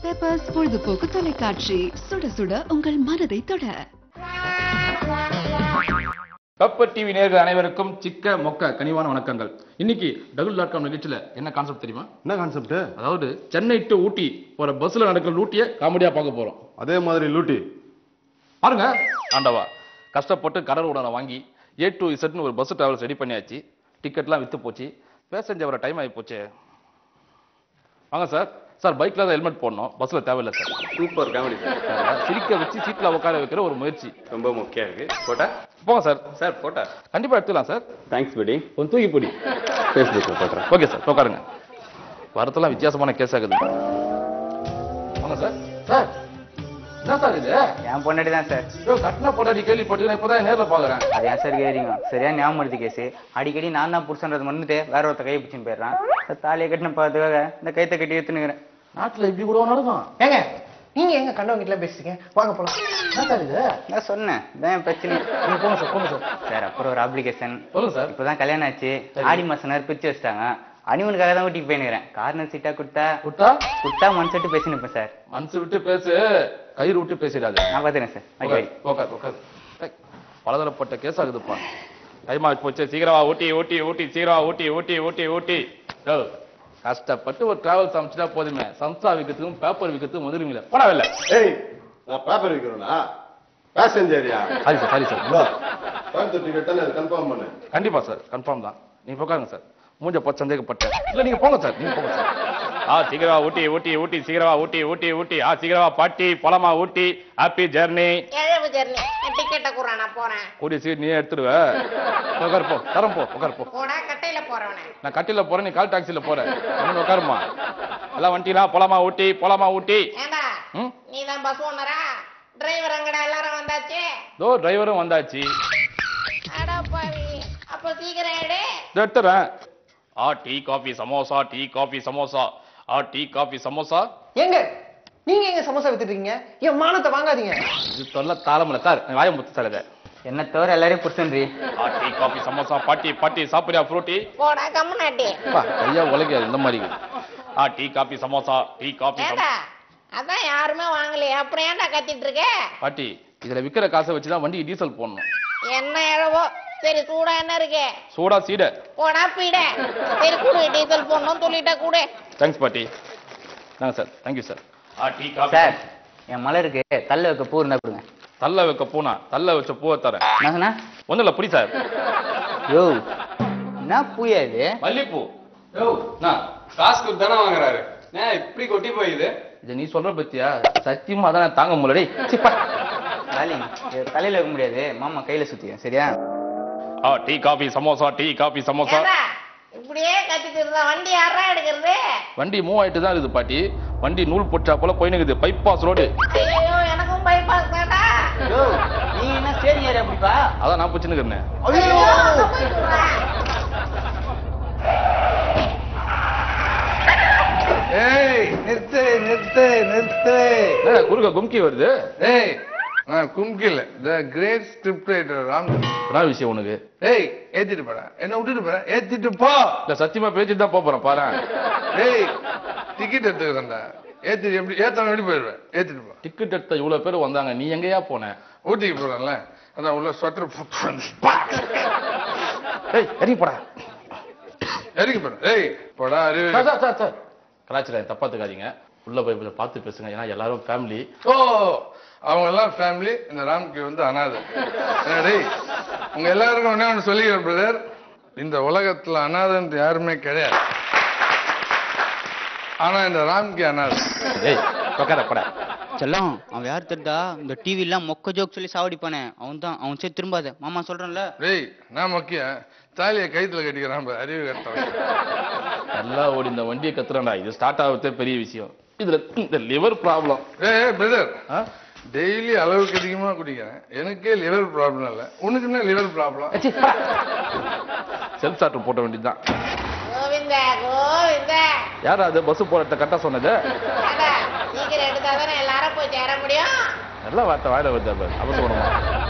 Peppers பொழுதுபோக்கு தொலைக்காட்சி சுட சுட உங்கள் மனதை தொட பெப்பர் டிவி நேர்கள் அனைவருக்கும் சிக்க மொக்க கனிவான வணக்கங்கள் இன்னைக்கு டபுள் டாட் காம் நிகழ்ச்சியில என்ன கான்செப்ட் தெரியுமா என்ன கான்செப்ட் அதாவது சென்னை டு ஊட்டி போற பஸ்ல நடக்கிற லூட்டிய காமெடியா பார்க்க போறோம் அதே மாதிரி லூட்டி பாருங்க ஆண்டவா கஷ்டப்பட்டு கடல் உடனை வாங்கி ஏ டு இசட்னு ஒரு பஸ் டிராவல்ஸ் ரெடி பண்ணியாச்சு டிக்கெட்லாம் வித்து போச்சு பேசஞ்சர் வர டைம் ஆகி போச்சு வாங்க சார் சார் பைக்ல தான் ஹெல்மெட் போடணும் பஸ்ல தேவையில்லை சார் சூப்பர் காமெடி சார் சிரிக்க வச்சு சீட்ல உட்கார வைக்கிற ஒரு முயற்சி ரொம்ப முக்கியம் இருக்கு போட்டா போங்க சார் சார் போட்டா கண்டிப்பா எடுத்துக்கலாம் சார் தேங்க்ஸ் படி கொஞ்சம் தூக்கி போடி ஃபேஸ்புக்கில் போட்டுறேன் ஓகே சார் உட்காருங்க வரதெல்லாம் வித்தியாசமான கேஸ் ஆகுது வாங்க சார் சார் என்ன சார் இது என் பொண்டாட்டி தான் சார் ஐயோ கட்டின பொண்டாடி கேள்விப்பட்டு நான் இப்பதான் நேர்ல பாக்குறேன் அது ஏன் சார் கேறீங்க சரியா ஞாபகம் கேஸ் அடிக்கடி நான் தான் புருஷன்றது மறந்துட்டு வேற ஒருத்த கையை பிடிச்சின்னு போயிடுறான் இந்த தாலியை கட்டின பார்த்துக்காக இந்த கைத்தை கட்டி எடுத்துனுக்கிறேன் நாட்டுல இப்படி கூட நடக்கும் ஏங்க நீங்க எங்க கண்டவங்க கிட்ட பேசுறீங்க வாங்க போலாம் என்ன சார் இது நான் சொன்னேன் இதான் என் பிரச்சனை நீங்க போங்க சார் போங்க சார் சார் அப்புறம் ஒரு அப்ளிகேஷன் சொல்லுங்க சார் இப்பதான் கல்யாணம் ஆச்சு ஆடி மாசம் நேரம் பிரிச்சு வச்சிட்டாங்க அனிவனுக்காக தான் ஊட்டிக்கு போயினுக்கிறேன் கார்னர் சீட்டா கொடுத்தா விட்டா குட்டா மனசட்டு பேசினுப்பேன் சார் மனசு விட்டு பேசு கயிறு விட்டு பேசிடாது நான் பார்த்துக்கிறேன் சார் ஓகே உட்கார் உட்கார் ஏய், பலதரப்பட்ட கேஸ் ஆகுதுப்பா டைம் ஆகி போச்சு சீக்கிரமா ஊட்டி ஊட்டி ஊட்டி சீக்கிரமா ஊட்டி ஊட்டி ஊட்டி ஊட்டி யோ, கஷ்டப்பட்டு ஒரு டிராவல் சமைச்சிட்டா போதுமே சம்சா விற்கிறதுக்கும் பேப்பர் விற்கிறதுக்கும் வந்துருங்களே போனவில்லை ஏய் நான் பேப்பர் விற்கிறேனா பேசஞ்சரியா sorry sir sorry sir Coimbatore ticket தானே கன்ஃபார்ம் பண்ணு கண்டிப்பா சார் கன்ஃபார்ம் தான் நீங்க உட்காருங்க சார் மூஞ்ச போட்டு சந்தேகப்பட்டேன் இல்ல நீங்க போங்க சார் நீங்க போங்க சார் ஆ சீக்கிரமா ஊட்டி ஊட்டி ஊட்டி சீக்கிரமா ஊட்டி ஊட்டி ஊட்டி ஆ சீக்கிரமா பாட்டி போலாமா ஊட்டி ஹாப்பி ஜெர்னி எழுவு ஜெர்னி டிக்கெட்டை கூட நான் போறேன் கூடிய சீட் நீ எடுத்துடுவ உட்கார் போ தரம் போ உட்கார் போ போடா கட்டையில போறவனே நான் கட்டில போறேன் நீ கால் டாக்ஸில போற வந்து உட்காருமா எல்லாம் வண்டிலாம் போலாமா ஊட்டி போலாமா ஊட்டி ஏண்டா ம் நீ தான் பஸ் ஓனரா டிரைவர் அங்கடா எல்லாரும் வந்தாச்சு தோ டிரைவரும் வந்தாச்சு அடா பாவி அப்ப சீக்கிரம் எடு இதோ எடுத்துறேன் ஆ tea coffee samosa tea coffee samosa ஆ டீ காஃபி சமோசா ஏங்க நீங்க எங்க சமோசா வித்துட்டு இருக்கீங்க என் மானத்தை வாங்காதீங்க இது தொல்ல தாளமில்ல சார் வாய முத்து சார் இதை என்ன தவிர எல்லாரையும் புருஷன்றி ஆ டீ காஃபி சமோசா பாட்டி பாட்டி சாப்பிடுறியா ஃப்ரூட்டி போடா கம்முனாட்டி அப்பா, கையா உழைக்காது இந்த மாதிரி ஆ tea coffee samosa tea coffee ஏண்டா அதான் யாருமே வாங்கலையே அப்புறம் ஏன்டா கத்திட்டு இருக்க பாட்டி இதுல விக்கிற காசை வச்சு தான் வண்டிக்கு டீசல் போடணும் என்ன எழவோ சரி சூடா என்ன இருக்கு சூடா சீடை போடா பீட சரி கூடு டீசல் போடணும் சொல்லிட்டா கூடு தேங்க்ஸ் பாட்டி நாங்க சார் தேங்க்யூ சார் ஆ டீ காஃபி சார் என் மலருக்கு தள்ள வைக்க பூ இருந்தா கொடுங்க தள்ள வைக்க பூனா தள்ள வச்ச பூவை தரேன் என்ன சொன்னா ஒண்ணும் இல்ல புடி சார் யோ என்ன பூயா இது மல்லிப்பூ யோ நான் காசு கொடுத்து தானே வாங்குறாரு ஏன் இப்படி கொட்டி போயிது இதை நீ சொல்ற பத்தியா சத்தியமா அதான் நான் தாங்க முடியல டேய், சீ, பா. டார்லிங் இது தலையில வைக்க முடியாது மாமா கையில சுத்திக்க சரியா ஆ tea coffee samosa tea coffee samosa ஏண்டா இப்படியே கத்திட்டு இருந்தா வண்டி யாரா எடுக்கிறது வண்டி மூவ் ஆயிட்டு தான் இருக்குது பாட்டி வண்டி நூல் பொட்டா போல போயினுக்குது பைபாஸ் ரோடு ஐயோ எனக்கும் பைபாஸ் தான்டா யோ நீ என்ன ஸ்டேரிங் ஏரியா அப்படிப்பா அதான் நான் பிடிச்சுன்னு ஐயோ அங்க போய் சொல்றேன். ஏய் நிறுத்து நிறுத்து நிறுத்து குறுக்க கும்கி வருது ஏய் நான் கும்கில the great script writer Ram என்ன விஷயம் உனக்கு ஏய் ஏத்திட்டு போடா என்ன விட்டுட்டு போற ஏத்திட்டு போ இல்ல சத்தியமா பேசிட்டு தான் போப் போறேன் பாரு ஏய் டிக்கெட் எடுத்துக்கிறேன்டா ஏத்திட்டு எப்படி ஏத்தாம எப்படி போயிடுவேன் ஏத்திட்டு போ டிக்கெட் எடுத்த இவ்வளவு பேர் வந்தாங்க நீ எங்கேயா போன ஊட்டிக்கு போறேன்ல அதான் உள்ள ஸ்வெட்டர் போட்டு வந்து ஏய் இறங்கி போடா இறங்கி போறேன் ஏய் போடா அறிவு சார் சார் சார் சார் கலாச்சாரம் தப்பா எடுத்துக்காதீங்க உள்ள போய் கொஞ்சம் பார்த்து பேசுங்க ஏன்னா எல்லாரும் ஃபேமிலி ஓ அவங்க எல்லாம் ஃபேமிலி இந்த ராம்கி வந்து அனாதை என்ன டேய் உங்க எல்லாருக்கும் ஒண்ணே ஒன்று சொல்லிக்கிறேன் பிரதர் இந்த உலகத்துல அனாதைன்ட்டு யாருமே கிடையாது ஆனா இந்த ராம்கி அனாதை ஏய் உட்கார போடா செல்லம் அவன் யார் தெரிதா இந்த டிவி எல்லாம் மொக்க ஜோக் சொல்லி சாவடிப்பானே அவன் தான் அவன் சரி திரும்பாத மாமா சொல்றேன்ல டேய் நான் முக்கிய தாலியை கைத்துல கட்டிக்கிறான் பாரு, அறிவு கட்டவன் நல்லா ஓடி இந்த வண்டியை கத்துறேன்டா இது ஸ்டார்ட் ஆகுறதே பெரிய விஷயம் இதுல இந்த லிவர் ப்ராப்ளம் ஏய் பிரதர் டெய்லி அளவுக்கு அதிகமா குடிக்கிறேன் எனக்கே லிவர் ப்ராப்ளம் இல்லை உனக்கு என்ன லிவர் ப்ராப்ளம் செல்ஃப் ஸ்டார்டர் போட்ட வேண்டியதுதான் கோவிந்தா கோவிந்தா யார் அது பஸ் போறத கட்ட சொன்னது ஏண்டா சீக்கிரம் எடுத்தாதானே எல்லாரும் போய் சேர முடியும் நல்ல வார்த்தை வாயில வருது அவசரமா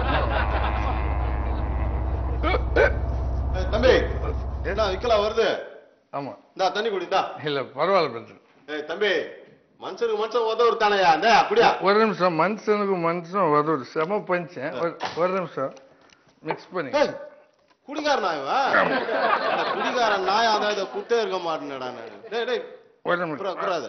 தம்பி ஏடா விக்கலா வருது ஆமா இந்தா தண்ணி குடிந்தா இல்ல பரவாயில்ல பிரதர் ஏய் தம்பி மனுஷனுக்கு மனுஷன் உதவு தானையா அந்த அப்படியா ஒரு நிமிஷம் மனுஷனுக்கு மனுஷன் ஒரு செம பஞ்சேன் ஒரு- ஒரு நிமிஷம் மிக்ஸ் பண்ணி ஏய், குடிகார நாயவா குடிகார நாய் அந்த இதை குத்தே இருக்க மாட்டேனடா நானு டேய் டேய் ஒரு குறா நிமிஷம் குறாத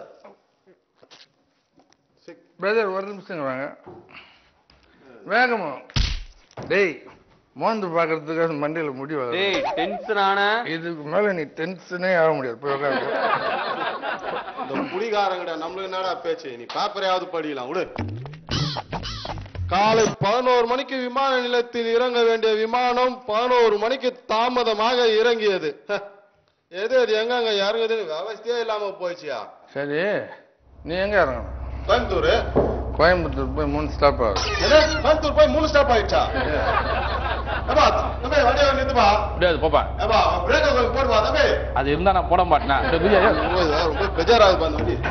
பிரதர் ஒரு நிமிஷம் வாங்க வேகமா டேய் மோந்து பார்க்கறதுக்காக மண்டையில முடி வளரும் டேய் டென்ஷன் ஆன இதுக்கு மேல நீ டென்ஷனே ஆக முடியாது போய் உட்காரு போ. இந்த குடிகாரங்கடா நம்மளுக்கு என்னடா பேச்சு நீ பேப்பரையாவது படிக்கலாம் விடு காலை பதினோரு மணிக்கு விமான நிலையத்தில் இறங்க வேண்டிய விமானம் பதினோரு மணிக்கு தாமதமாக இறங்கியது ஹ, எது அது எங்கங்க இறங்குதுன்னு விவசாயே இல்லாம போயிடுச்சியா சரி நீ எங்க இறங்கணும் கோயம்புத்தூர் கோயம்புத்தூர் போய் மூணு ஸ்டாப் ஆகுது என்ன கோயம்புத்தூர் போய் மூணு ஸ்டாப் ஆயிடுச்சா ஏப்பா தம்பி வண்டியை நிறுத்துப்பா முடியாது போப்பா ஏப்பா பிரேக் கொஞ்சம் போடுப்பா தம்பி அது இருந்தா நான் போட மாட்டேனா இந்த குதியா ரொம்ப இதா- ரொம்ப பெஜாராகுது அந்த வண்டி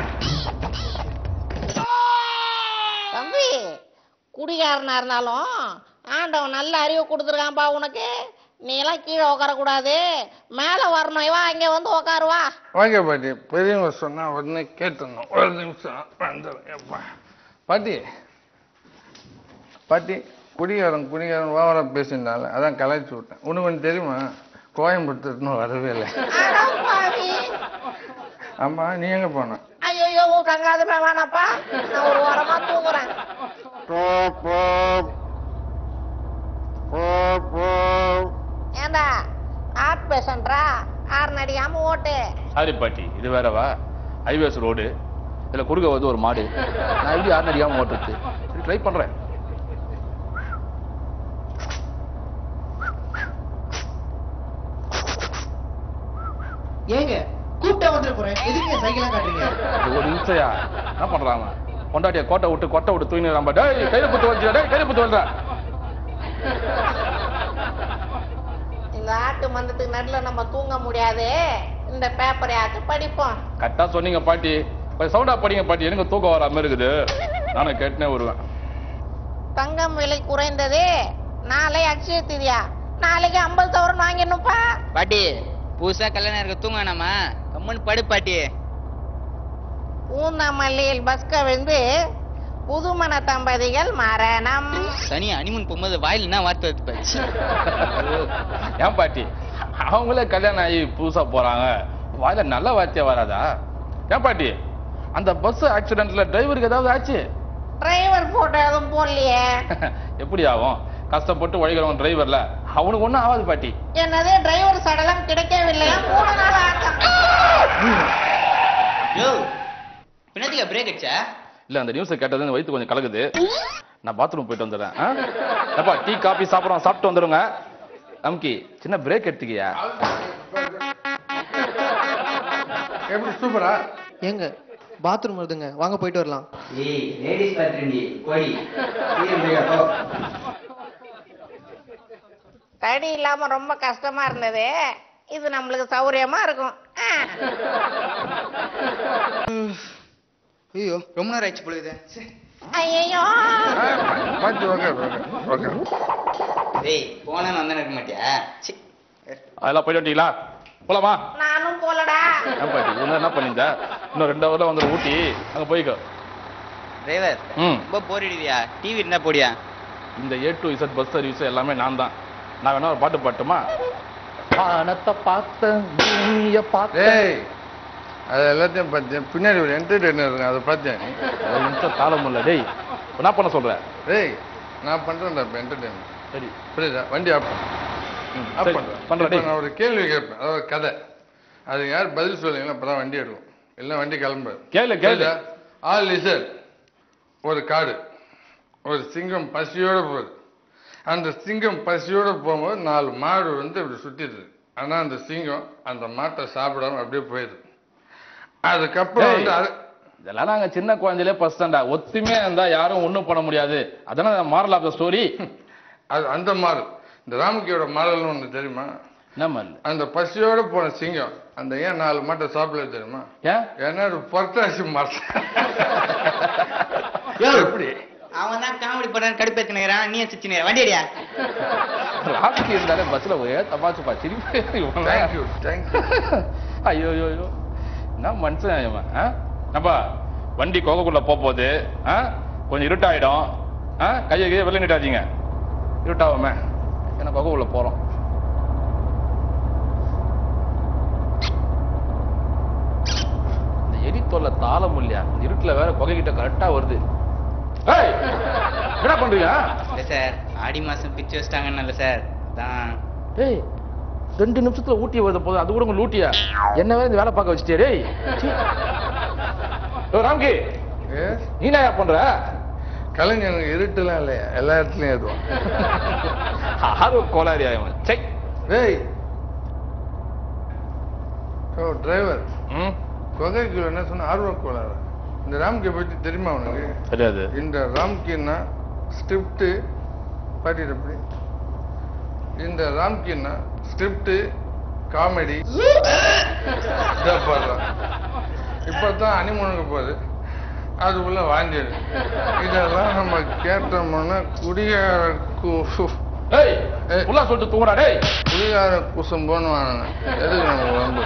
தம்பி குடிகாரனா இருந்தாலும் ஆண்டவன் நல்ல அறிவு கொடுத்துருக்கான்பா உனக்கு நீ எல்லாம் கீழே உட்காரக்கூடாது மேலே வரணும் இவா இங்கே வந்து உட்காருவா வாங்க பாட்டி பெரியவங்க சொன்னா உடனே கேட்டுடணும் ஒரு நிமிஷம் வந்துடுறேன் எப்பா பாட்டி பாட்டி குடிகாரன் குடிகாரன் ஓவரா பேசினால அதான் கலாய்ச்சி விட்டேன் உனக்கு ஒன்று தெரியுமா கோயம்புத்தூர் இன்னும் வரவே இல்லை அடப்பாவி. ஆமா நீ எங்க போன ஐயோ உன் கங்காதமே வேணாப்பா நான் ஒரு வாரமா தூங்குறேன் ஏண்டா ஹார்ட் பேஷண்டா ஹார்ன் அடிக்காம ஓட்டு சாரி பாட்டி இது வேறவா ஹைவேஸ் ரோடு இதுல குறுக்க வந்து ஒரு மாடு நான் எப்படி ஆறு அடிக்காம ஓட்டுறது ட்ரை பண்றேன் ஏங்க கூப்பிட்டா வந்துட்டு போறேன் எதுக்கு சைக்கிள் காட்டுறீங்க இது ஒரு நிமிஷம்யா என்ன பண்றாங்க பொண்டாட்டிய கோட்டை விட்டு கொட்டை விட்டு தூங்கிடுறான் டேய் கையில புத்து வச்சு டேய் கையில புத்து வந்தா இந்த ஆட்டு மந்தத்துக்கு நடுவில் நம்ம தூங்க முடியாது இந்த பேப்பரையாச்சும் படிப்போம் கரெக்டா சொன்னீங்க பாட்டி கொஞ்சம் சவுண்டா படிங்க பாட்டி எனக்கு தூக்கம் வராம இருக்குது நானும் கேட்டுனே வருவேன் தங்கம் விலை குறைந்தது நாளை அக்ஷய திதியா நாளைக்கு ஐம்பது சவரன் வாங்கிடணும்ப்பா பாட்டி புதுசா கல்யாணம் இருக்க தூங்க வேணாமா கம்முன்னு படு பாட்டி பூந்தமல்லியில் பஸ் கவிழ்ந்து புதுமண தம்பதிகள் மரணம் சனி அனிமன் போகும்போது வாயில் என்ன வார்த்தை வருது பாச்சு ஏன் பாட்டி அவங்களே கல்யாணம் ஆகி புதுசா போறாங்க வாயில நல்ல வார்த்தையா வராதா ஏன் பாட்டி அந்த பஸ் ஆக்சிடென்ட்ல டிரைவருக்கு ஏதாவது ஆச்சு டிரைவர் போட்டோ எதுவும் போடலையே எப்படி ஆகும் கஷ்டப்பட்டு உழைக்கிறவன் டிரைவர்ல அவனுக்கு ஒண்ணும் ஆகாது பாட்டி என்னது டிரைவர் சடலம் கிடைக்கவில்லையா மூணு நாள் ஆட்டம் யோ பின்னாடிக்கா பிரேக் அடிச்சா இல்ல அந்த நியூஸ் கேட்டது வயித்து கொஞ்சம் கலக்குது நான் பாத்ரூம் போயிட்டு வந்துடுறேன் ஆ? எப்பா டீ காபி சாப்பிடுறோம் சாப்பிட்டு வந்துருங்க நமக்கு சின்ன பிரேக் எடுத்துக்கியா எப்படி சூப்பரா ஏங்க பாத்ரூம் வருதுங்க வாங்க போயிட்டு வரலாம் ஏய் லேடிஸ் பாத்ரூம் கோடி தடி இல்லாம ரொம்ப கஷ்டமா இருந்தது இது நம்மளுக்கு சௌரியமா இருக்கும் ஆ. ஐயோ ரொம்ப நேரம் ஆயிடுச்சு பொழுது ஐயையோ பாட்டி ஓகே ஓகே டேய் போனா வந்து இருக்க மாட்டியா சி அதெல்லாம் போயிட்டு வந்துட்டீங்களா போலாமா நானும் போலடா ஏன் பாட்டி இவங்க என்ன பண்ணிருந்த இன்னும் ரெண்டு ஹவர்ல வந்து ஊட்டி அங்க போய்க்கோ டிரைவர் ம் ரொம்ப போர் அடிக்குதியா டிவி இருந்தா போடியா இந்த A to Z bus service எல்லாமே நான் தான் நான் வேணா ஒரு பாட்டு பாட்டுமா வானத்தை பார்த்தேன் பூமிய பார்த்தேன் டேய் அது எல்லாத்தையும் பார்த்தேன் பின்னாடி ஒரு என்டர்டெய்னர் இருக்கு அதை பார்த்தேன் நீ ஒரு நிமிஷம் தாளம் இல்ல டேய் இப்ப என்ன பண்ண சொல்ற டேய் நான் பண்றேன்டா இப்போ என்டர்டெயின்மெண்ட் சரி புரியுதா வண்டி ஆஃப் பண்ணு ம், ஆஃப் சரி, பண்றேன் பண்றேன் இப்போ டேய். நான் ஒரு கேள்வி கேட்பேன் அதாவது கதை அது யார் பதில் சொல்லுங்களா அப்பதான் வண்டி எடுக்கும் இல்லை வண்டி கிளம்பாது கேளு, கேளு. ஆல் லிசர் ஒரு காடு ஒரு சிங்கம் பசியோட போகுது அந்த சிங்கம் பசியோட போகும்போது நாலு மாடு வந்து இப்படி சுத்திடுது ஆனா அந்த சிங்கம் அந்த மாட்டை சாப்பிடாம அப்படியே போயிடுது அதுக்கப்புறம் டேய், வந்து அது- இதெல்லாம் நாங்க சின்ன குழந்தையிலே ஃபர்ஸ்ட் ஸ்டாண்டா ஒத்துமையா இருந்தா யாரும் ஒண்ணும் பண்ண முடியாது அதானே மாரல் ஆஃப் த ஸ்டோரி அது அந்த மாடல் இந்த ராமகியோட மாடல்னு ஒண்ணு தெரியுமா என்ன மாரல் அந்த பசியோட போன சிங்கம் அந்த ஏன் நாலு மாட்டை சாப்பிடல தெரியுமா ஏன் ஏன்னா அது புரட்டாசி மாசம் எப்படி அவன் தான் காமெடி பண்றான் கடுப்பேத்தினுக்கிறான் நீ சிச்சினுக்கிற வண்டி அடியா ராக்கி இருந்தாலே பஸ்ல ஒரே தமாச்சுப்பா திருப்பி தேங்க்யூ தேங்க்யூ ஐயோ ஐயோ ஐயோ என்ன மனுஷன் இவன் ஆ? அப்பா வண்டி குகைக்குள்ள போக போகுது ஆ? கொஞ்சம் இருட்டாயிடும் ஆ? கையை கையை வெளில நீட்டாதீங்க இருட்டாவுமே ஏன்னா குகைக்குள்ள போறோம் இந்த எரி தொல்லை தாள முடியல இருட்டுல வேற புகை கிட்ட கரெக்டா வருது ஏய், என்ன பண்றீங்க இல்லை சார் ஆடி மாதம் பிச்சு வச்சிட்டாங்கன்னு சார் அதான் ஏய் ரெண்டு நிமிஷத்துல ஊட்டி வருது போதும் அது கூட உங்க லூட்டியா என்ன வேற இந்த வேலை பார்க்க வச்சுட்டே டேய் சீ. ஓ, ராம்கி எஸ் நீ என்ன பண்ற கலைஞனுக்கு இருட்டுலாம் இல்லையா எல்லா இடத்துலையும் ஏதுவான் ஆர்வ கோளாரி ஆகும் சை டேய் ஓ டிரைவர் ம் கொகைக்குள்ள என்ன சொன்ன ஆர்வ கோளாறு இந்த ராம்கி பற்றி தெரியுமா உனக்கு தெரியாது இந்த ராம்கின்னா ஸ்கிரிப்ட் பாட்டிட்டு எப்படி இந்த ராம்கின்னா ஸ்கிரிப்ட் காமெடி பாடலாம் இப்போ தான் அனிமனுக்கு போகுது அதுக்குள்ள வாங்கிடு இதெல்லாம் நம்ம கேட்டோம்னா குடிகார கு- ஏய் ஏய். புள்ளா சொல்லிட்டு தூங்குறா டேய் குடிகார குசம் போனுவானுங்க எதுக்கு நம்ம உடம்பு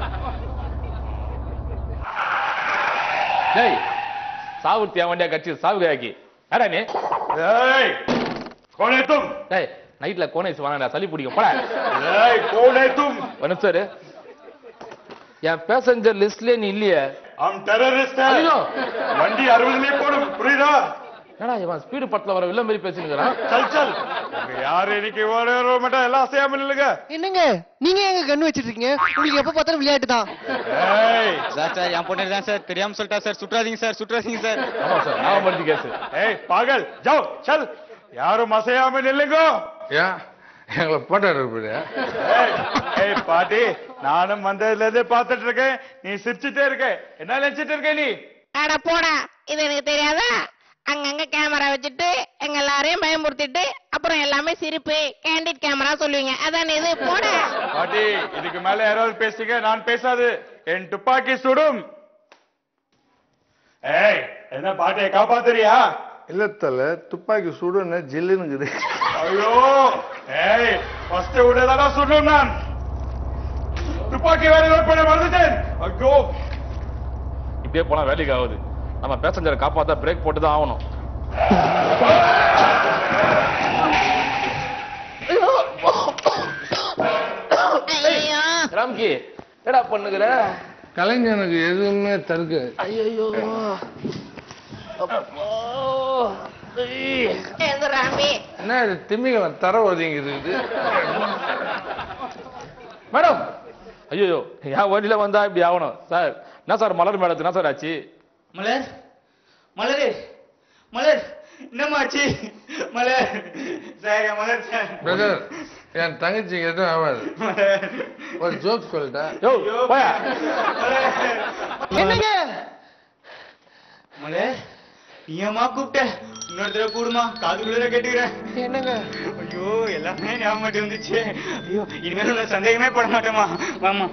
டேய் சாவுத்தியா வண்டியா கட்சி சாவுகையாக்கி ஏடா நீ ஏய் कौन है तुम டேய் நைட்ல கோனைஸ் வாங்கடா சளி பிடிக்கும் போடா ஏய் कौन है तुम ஒரு நிமிஷம் இரு. என் பேசஞ்சர் லிஸ்ட்லயே நீ இல்லையே हम टेररिस्ट हैं ஐயோ வண்டி அறுபதுலயே போடும் புரியுதா என்னடா இவன் ஸ்பீடு பட்ல வர வில்ல மாதிரி பேசினுக்கிறான் चल चल உங்க யாரு இன்னைக்கு ஓட மாட்டா எல்லாம் அசையாம நில்லுங்க என்னங்க நீங்க எங்க கண்ணு வச்சிட்டு இருக்கீங்க உங்களுக்கு எப்ப பார்த்தாலும் விளையாட்டு தான் ஏய் சார் சார் என் பொண்ணு தான் சார் தெரியாம சொல்லிட்டா சார் சுற்றாதீங்க சார் சுற்றாதீங்க சார் ஆமா சார் ஞாபகம் கேஸ் ஏய் பாகல் ஜாओ चल யாரும் அசையாம நில்லுங்க ஏன் எங்களை போட்டோ எடுக்கப்படுறியா ஏய், ஏய் பாட்டி நானும் வந்ததுல இருந்தே பார்த்துட்டு இருக்கேன் நீ சிரிச்சுட்டே இருக்க என்ன நினைச்சிட்டு இருக்க நீ அட போடா இது எனக்கு தெரியாதா அங்கங்க கேமரா வச்சுட்டு எங்க எல்லாரையும் பயமுறுத்திட்டு அப்புறம் எல்லாமே சிரிப்பு கேண்டிட் கேமரா சொல்லுவீங்க அதானே இது போடா பாட்டி இதுக்கு மேல யாராவது பேசுங்க நான் பேசாது என் துப்பாக்கி சுடும் ஏய் என்ன பாட்டியை காப்பாத்துறியா இல்ல தல துப்பாக்கி சுடுன்னு ஜில்லுன்னு ஐயோ ஏய் ஃபர்ஸ்ட் உடனே சுடும் நான் துப்பாக்கி வேற லோட் பண்ண மறந்துட்டேன் ஐயோ இப்படியே போனா வேலைக்கு ஆகுது நம்ம பேசஞ்சரை காப்பாத்தா பிரேக் போட்டு தான் ஆகணும் ஐயோ ராம்கி என்னடா பண்ணுகிற கலைஞனுக்கு எதுவுமே தருக்கு ஐயோ எது ராம்பி என்ன இது திமிங்கலம் தர ஒதுங்கி இருக்குது மேடம் ஐயோ என் வண்டியில வந்தா இப்படி ஆகணும் சார் என்ன சார் மலர் மேடத்துக்கு என்ன சார் ஆச்சு மலர் மலரு மலர் என்னமாச்சு மலர் சார் என் மலர் சார் பிரதர் என் தங்கச்சிக்கு எதுவும் ஆகாது மலர் ஒரு ஜோக் சொல்லிட்டேன் யோ போயா என்னங்க மலர் நீ ஏம்மா கூப்பிட்ட இன்னொரு தடவை கூடுமா காதுக்குள்ள கேட்டுக்கிறேன் என்னங்க ஐயோ எல்லாமே ஞாபகம் மட்டும் வந்துச்சு ஐயோ இனிமேல் நான் சந்தேகமே பட மாட்டேமா வாமா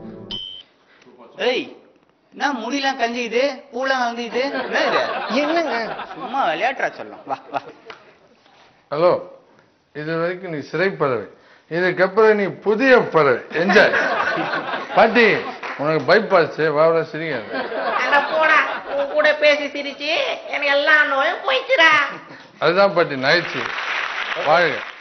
ஏய் என்ன முடியெல்லாம் கஞ்சிக்குது பூலாம் வந்துக்குது என்ன இது என்னங்க சும்மா விளையாட்டுறா சொல்லலாம் வா வா ஹலோ இது வரைக்கும் நீ சிறை பறவை இதுக்கப்புறம் நீ புதிய பறவை என்ஜாய் பாட்டி உனக்கு பைபாஸ் வாவல சிரிக்காது அட போடா உன் கூட பேசி சிரிச்சு எனக்கு எல்லா நோயும் போயிடுச்சுடா அதுதான் பாட்டி நகைச்சு வாழ்க